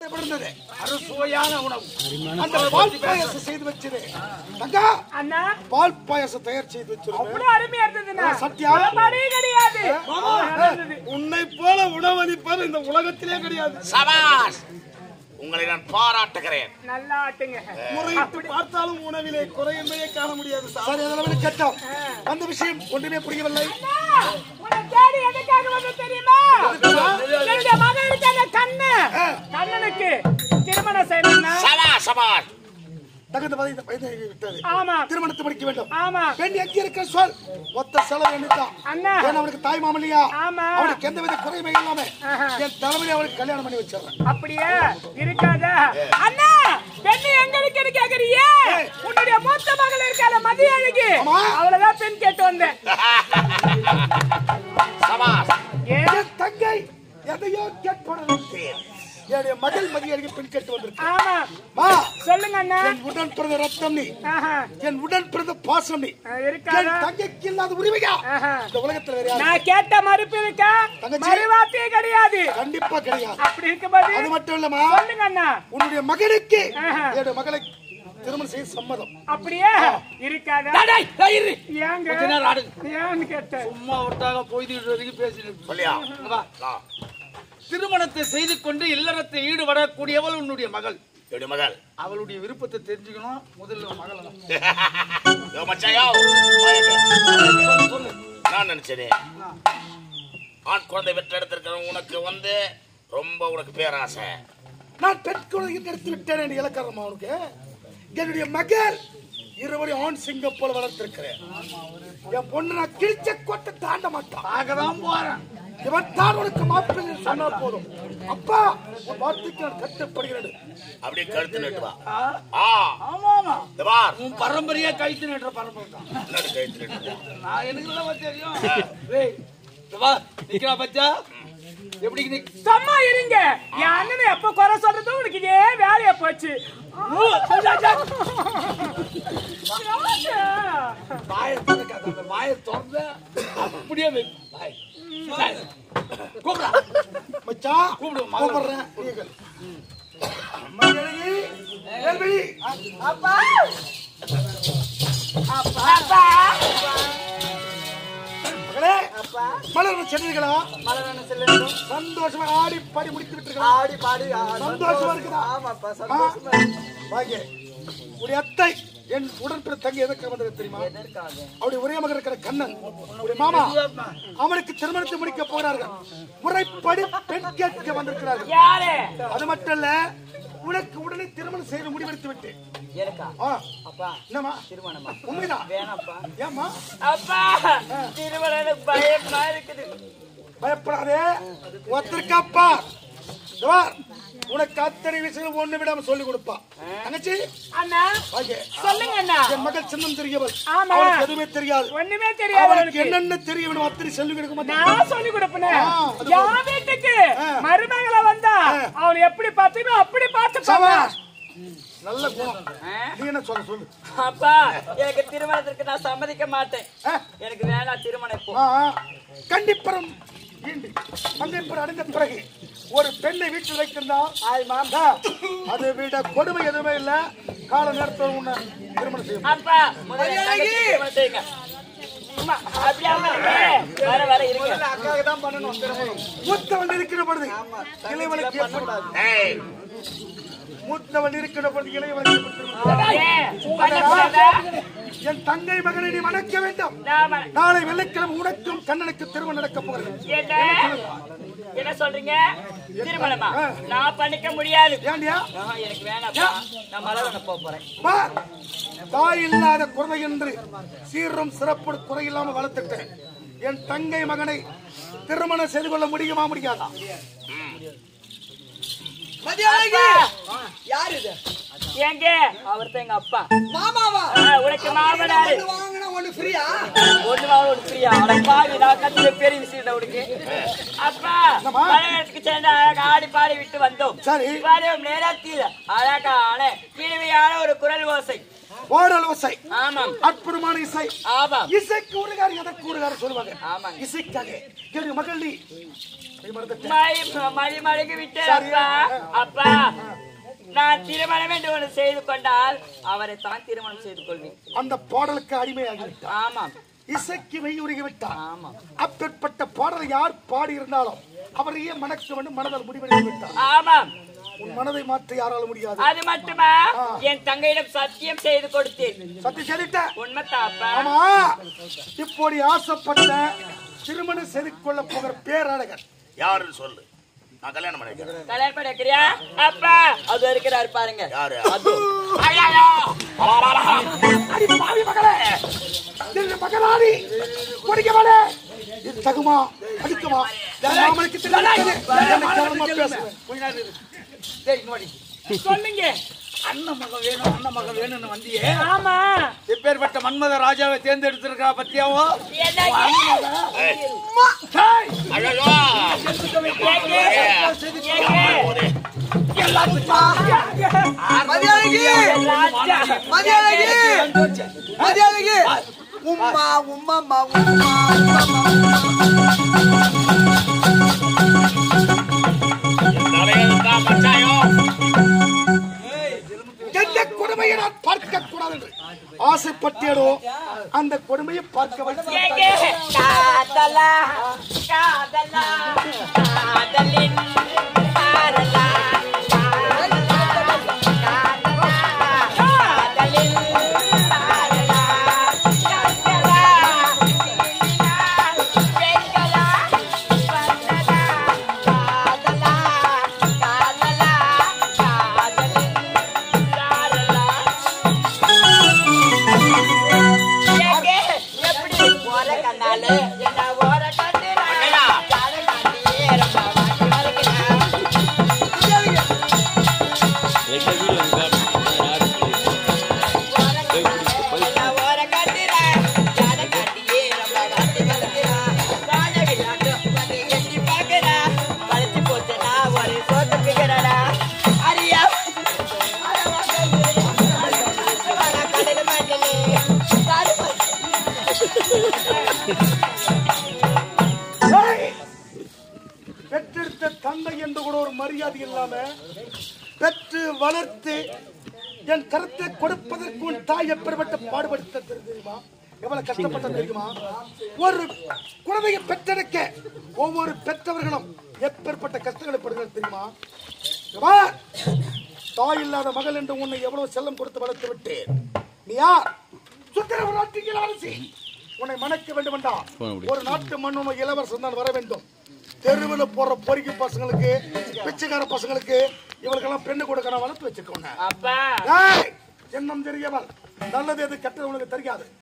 இருந்தது. அறுசுவையான உணவு அந்த பால் பாயாசம் செய்து வச்சது தங்கா அண்ணா பால் பாயாசம் தயார் செய்து வச்சிருக்கேன் அவ்வளவு அருமையா இருந்ததுண்ணா சத்யா. குழம்பாடே கிடையாது உன்னை போல உணவளிப்பது இந்த உலகத்திலே கிடையாது சபாஷ் உங்களை நான் பாராட்டுகிறேன் நல்லா ஆட்டுங்க முறையிட்டு பார்த்தாலும் உணவிலே குறை என்பதை காண முடியாது சரி அதெல்லாம் கேட்டோம் அந்த விஷயம் ஒன்றுமே புரியவில்லை அண்ணா, உன்னை தேடி எதுக்காக வந்த தெரியுமா என்னுடைய மகனுக்கு அந்த கண்ணு கண்ணனுக்கு திருமணம் செய்யணும்னா சபாஷ் சபாஷ் தகுந்த வயது வயது விட்டது ஆமா திருமணத்தை முடிக்க வேண்டும் ஆமா பெண் எங்க இருக்க சொல் மொத்த செலவு என்னதான் அண்ணா. ஏன்னா அவனுக்கு தாய் மாமன் இல்லையா ஆமா. அவனுக்கு எந்த வித குறையுமே இல்லாம ஆஹா. என் தலைமையில அவனுக்கு கல்யாணம் பண்ணி வச்சிடறேன் அப்படியே இருக்காதா அண்ணா பெண்ணு எங்க இருக்குன்னு கேக்குறீங்க உன்னுடைய மூத்த மகள் இருக்கால மதிய அழகி ஆமா. அவ்வளவுதான் பெண் கேட்டு வந்தேன் சபாஷ் ஏன் என் தங்கை எதையோ கேட்பது என்னுடைய மகள் மதிய பெண் கேட்டு வந்திருக்கேன் ஆமா மா சொல்லுங்க அண்ணா என் உடன் பிறந்த ரத்தம் நீ ஆஹா. என் உடன் பிறந்த பாசம் நீ அஹ், என் இருக்காதா தங்கைக்கு இல்லாத உரிமையா ஆஹா. இந்த உலகத்துல வேற யாரு நான் கேட்ட மறுப்பு இருக்கா தங்கச்சி. மறுவார்த்தையே கிடையாது கண்டிப்பா கிடையாது அப்படி இருக்கும்போது அது மட்டும் இல்லம்மா சொல்லுங்க அண்ணா உன்னுடைய மகனுக்கு ஆஹா. என்னுடைய மகளை திருமணம் செய்ய சம்மதம் அப்படியே இருக்காதா டேய், டேய், இரு. ஏங்க கொஞ்ச நேரம் ஆடு. ஏன்னு கேட்டேன் சும்மா ஒருத்தாக பொய்திட்டு வரைக்கும் பேசிட்டு சொல்லியா வா. ஆ, திருமணத்தை செய்து கொண்டு இல்லறத்தை ஈடுபடக்கூடியவள் உன்னுடைய மகள் என்னுடைய மகள் அவளுடைய விருப்பத்தை தெரிஞ்சுக்கணும் முதல்ல உன் மகளை தான். யோ மச்சான் யோ வாயங்க. நான் நினைச்சேனே ஆண் குழந்தை பெற்றெடுத்திருக்கிற உனக்கு வந்து ரொம்ப உனக்கு பேராசை நான் பெண் குழந்தை எடுத்து விட்டேன் என்று இலக்காரமா அவனுக்கு என்னுடைய மகள் இருவரையும் ஆண் சிங்கம் போல வளர்த்திருக்கிறேன் என் பொண்ணு நான் கிழிச்ச கோட்டை தாண்ட மாட்டான் பார்க்கதான் போறேன் இவன் தான் உனக்கு மாப்பிள்ளை சொன்னால் போதும் அப்பா உன் வார்த்தைக்கு நான் கட்டுப்படுகிறேன் அப்படியே கழுத்து நட்டு வா ஆ, ஆ ஆமா ஆமா இந்த பார் உன் பரம்பரையா கைத்து நடுற பரம்பரை தான் முன்னாடி கழுத்து நட்டு வா. நான் எனக்கு எல்லாம் தெரியும் டேய், இந்த வா நிக்கிறா பச்சா எப்படி நிக் சும்மா இருங்க என் அண்ணனை எப்ப குறை சொல்றது உனக்கு இதே வேலையா போச்சு வாயை திறக்காத அந்த வாயை திறந்த அப்படியே வை வாய் டேய், கூப்பிடா மச்சான் கூப்பிடு, மகளை. கூப்பிடுறேன் நீங்கள். மகளே, வேல்விழி. அப்பா அப்பா மகளே, மலர் சென்றீர்களா மலரான செல்லும் சந்தோஷமா ஆடி பாடி முடித்து விட்டுருக்கா ஆடி பாடி ஆ, சந்தோஷமா இருக்குதா ஆமாப்பா சந்தோஷமா இருக்கு. வாங்க உடைய அத்தை என் உடன்பிற தங்கி எதற்கு வந்தது தெரியுமா எதற்காக அவருடைய ஒரே மகன் இருக்கிற கண்ணன் உடைய மாமா அவனுக்கு திருமணத்தை முடிக்க போறார்கள் முறைப்படி பெண் கேட்க வந்திருக்கிறார்கள் யாரு அது மட்டும் இல்ல உனக்கு உடனே திருமணம் செய்து முடிவெடுத்து விட்டேன் எனக்கா ஆ, அப்பா என்னம்மா திருமணமா உண்மைதான் வேணாப்பா ஏம்மா அப்பா திருமணம் எனக்கு பயமா இருக்குது பயப்படாதே ஒருத்தருக்காப்பா இதோ வா, உனக்கு அத்தனை விஷயம் ஒண்ணு விடாம சொல்லி கொடுப்பா தங்கச்சி அண்ணா வாங்க சொல்லுங்க அண்ணா என் மகள் சின்னம் தெரியவள் ஆமா. அவளுக்கு எதுவுமே தெரியாது ஒண்ணுமே தெரியாது அவளுக்கு அவளுக்கு என்னென்ன தெரிய வேணும் அத்தனை சொல்லி கொடுக்க மாட்டேன் நான் சொல்லி கொடுப்பேன் ஆ, அது என் வீட்டுக்கு ஆ. மருமகளை வந்தா அவளை எப்படி பார்த்துக்கோ அப்படி பார்த்து சபாஷ். நல்ல குணம் நீ என்ன சொல்ல சொல்லு அப்பா எனக்கு திருமணத்திற்கு நான் சம்மதிக்க மாட்டேன் ஆ, எனக்கு வேணாம் திருமணம் இப்போ ஆ, ஆ. கண்டிப்பறம் ஈண்டு மங்கைப்பர் அடைந்த பிறகு ஒரு பெண்ணை வீட்டில் வைத்திருந்தா ஆ, அதை விட கொடுமை எதுவுமே இல்ல கால நேரத்தில் உன்னை திருமணம் செய்யும் அப்பா முதல்ல என் தங்கச்சி திருமணம் செய்யுங்க அம்மா, அப்படியே அம்மா இருக்கு. வர வர இருங்க அக்காக தான் பண்ணணும் திருமணம் மூத்தவன் இருக்கிற பொழுது இளைவனுக்கு எப்படி ஏய் மூத்தவன் இருக்கிற பொழுது இளைவனுக்கு எப்படி திருமணம்? ஏன்? பண்ணக்கூடாதா? என் தங்கை மகனை நீ வணக்க வேண்டும் நாம நாளை வெள்ளிக்கிழமை உனக்கும் கண்ணனுக்கு திருமணம் நடக்க போகிறது என்ன என்ன சொல்றீங்க திருமணமா நான் பண்ணிக்க முடியாது ஏண்டியா ஆஹா, எனக்கு வேணாப்பா நான் மலவன போக போறேன் வா. தாய் இல்லாத குறை என்று சீரும் சிறப்பு குறையில்லாம வளர்த்துட்டேன் என் தங்கை மகனை திருமணம் செய்து கொள்ள முடியுமா முடியாதா யாரு இது எங்க அவர்தான் எங்க அப்பா மாமாவா ஆ, உனக்கு மாமனாரு வாங்கினா ஒண்ணு ஃப்ரீயா ஒண்ணு வாங்க ஒரு ஃப்ரீயா அட பாவி நான் கத்துல பெரிய விஷயம் உனக்கு அப்பா பழையத்துக்கு சேர்ந்து அழகா ஆடி பாடி விட்டு வந்தோம் சரி. வரும் நேரத்தில் அழகான இனிமையான ஒரு குரல் ஓசை ஓடல் ஓசை ஆமாம் அற்புதமான இசை ஆமாம் இசைக்கு ஊருகார் எதற்கு ஊருகார் சொல்லுவாங்க ஆமாங்க. இசைக்காக கேளு மகள் நீ நீ மறந்துட்ட. மழை மழை மழைக்கு விட்டேன் சரி. அப்பா அப்பா நான் திருமணம் என்று ஒன்று செய்து கொண்டால் அவரை தான் திருமணம் செய்து கொள்வேன் அந்த பாடலுக்கு அடிமையாகிவிட்டார் ஆமாம் இசைக்கு மெய்யுருகி விட்டார் ஆமாம் அப்பேற்பட்ட பாடலை யார் பாடி இருந்தாலும் அவரையே மணக்க வேண்டும் மனதில் முடிவெடுத்து விட்டார் ஆமாம் உன் மனதை மாற்ற யாரால முடியாது அது மட்டுமா என் தங்கையிடம் சத்தியம் செய்து கொடுத்தேன் சத்தி சொல்லிட்ட உண்மைத்தாப்பா ஆமா இப்படி ஆசைப்பட்ட திருமணம் செய்து கொள்ள போகிற பேரழகர் யாருன்னு சொல்லு நான் கல்யாணம் பண்ணிக்கிறேன் கல்யாணம் பண்ணிக்கிறியா அப்பா அது இருக்கிறாரு பாருங்க யாரு அடி பாவி மகளே இந்த மகளாடி குடிக்கவளே இது தகுமா அடிக்குமா மாமனுக்கு தெரியாது என்ன கேவலமா பேசுவேன் கொஞ்ச நேரம் இரு. டேய் நோடி சொல்லுங்க அண்ணன் மகன் வேணும் அண்ணன் மகன் வேணும்னு வந்தியே ஆமா எப்பேற்பட்ட மன்மத ராஜாவை தேர்ந்தெடுத்திருக்கா பத்தியாவோ என்ன அழகா மதியானகி மதியானகி மதியானகி உம்மா உம்மா உம்மா தலையெழுத்தா மச்சாயோ எந்த கொடுமையை நான் பார்க்க கூடாது என்று ஆசைப்பட்டேனோ அந்த கொடுமையை பார்க்க வைத்து காதலா காதலா காதலின் காதலா காதலின் காதலா காதலா வெங்கலா வந்தனா காதலா காதலா காதலின் காதலா ஏங்க, எப்படி ஓர கண்ணால என்ன ஓர கண்ணுல கால காட்டியே ரொம்ப வாட்டி வளைக்கிறா. ஓர கண்ணால என்ன ஓர கண்ணுல கால காட்டியே ரொம்ப வாட்டி வளைக்கிறா. ராஜ விளையாட்டு வந்து எட்டி பார்க்கிறா. வளைச்சு போச்சுன்னா ஒரு சோத்து பிக்கிறடா. அரியா அடவா கண்ணு. அடவா கடல் மண்டலே. காடு ஏய்! பெற்றெடுத்த தந்தை என்று கூட ஒரு மரியாதை இல்லாம பெற்று வளர்த்து என் கருத்தை கொடுப்பதற்கு உன் தாய் எப்படிப்பட்ட பாடுபடுத்த தெரியுமா எவ்வளவு கஷ்டப்பட்ட தெரியுமா ஒரு குழந்தையை பெற்றெடுக்க ஒவ்வொரு பெற்றவர்களும் எப்பேற்பட்ட கஷ்டங்களை படுகிறது தெரியுமா இங்க பார். தாய் இல்லாத மகள் என்று உன்னை எவ்வளவு செல்லம் கொடுத்து வளர்த்து விட்டேன் நீ யார் சுந்தர நாட்டின் அரசி உன்னை மணக்க வேண்டும் என்றா ஒரு நாட்டு மண்ணுமை இளவரசன் தான் வர வேண்டும் தெருவில் போற பொறுக்கி பசங்களுக்கு பிச்சைக்கார பசங்களுக்கு இவளுக்கெல்லாம் பெண்ணு கொடுக்க நான் வளர்த்து வச்சிருக்கோங்க அப்பா ஏய், எண்ணம் தெரியவள் நல்லது எது கெட்டது உனக்கு தெரியாது